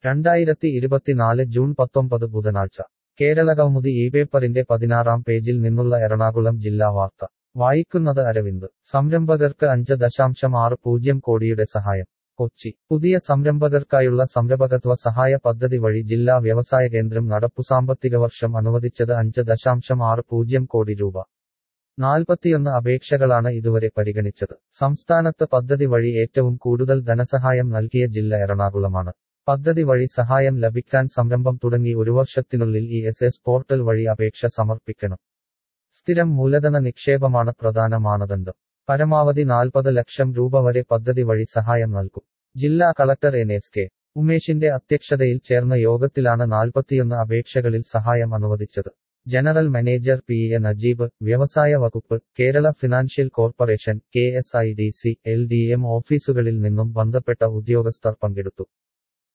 രണ്ടായിരത്തി ഇരുപത്തിനാല് ജൂൺ പത്തൊമ്പത് ബുധനാഴ്ച കേരളകൗമുദി ഈ പേപ്പറിന്റെ പതിനാറാം പേജിൽ നിന്നുള്ള എറണാകുളം ജില്ലാ വാർത്ത വായിക്കുന്നത് അരവിന്ദ് സംരംഭകർക്ക് അഞ്ച് ദശാംശം ആറ് പൂജ്യം കോടിയുടെ സഹായം കൊച്ചി പുതിയ സംരംഭകർക്കായുള്ള സംരംഭകത്വ സഹായ പദ്ധതി വഴി ജില്ലാ വ്യവസായ കേന്ദ്രം നടപ്പു സാമ്പത്തിക വർഷം അനുവദിച്ചത് അഞ്ച് ദശാംശം ആറ് പൂജ്യം കോടി രൂപ നാൽപ്പത്തിയൊന്ന് അപേക്ഷകളാണ് ഇതുവരെ പരിഗണിച്ചത് സംസ്ഥാനത്ത് പദ്ധതി വഴി ഏറ്റവും കൂടുതൽ ധനസഹായം നൽകിയ ജില്ല എറണാകുളമാണ് പദ്ധതി വഴി സഹായം ലഭിക്കാൻ സംരംഭം തുടങ്ങി ഒരു വർഷത്തിനുള്ളിൽ ഇ എസ് എസ് പോർട്ടൽ വഴി അപേക്ഷ സമർപ്പിക്കണം സ്ഥിരം മൂലധന നിക്ഷേപമാണ് പ്രധാന മാനദണ്ഡം പരമാവധി നാൽപ്പത് ലക്ഷം രൂപ വരെ പദ്ധതി വഴി സഹായം നൽകും ജില്ലാ കളക്ടർ എൻ എസ് കെ ഉമേഷിന്റെ അധ്യക്ഷതയിൽ ചേർന്ന യോഗത്തിലാണ് നാൽപ്പത്തിയൊന്ന് അപേക്ഷകളിൽ സഹായം അനുവദിച്ചത് general manager P A Najeeb വ്യവസായ വകുപ്പ് Kerala financial corporation K S I D C L D M ഓഫീസുകളിൽ നിന്നും ബന്ധപ്പെട്ട ഉദ്യോഗസ്ഥർ പങ്കെടുത്തു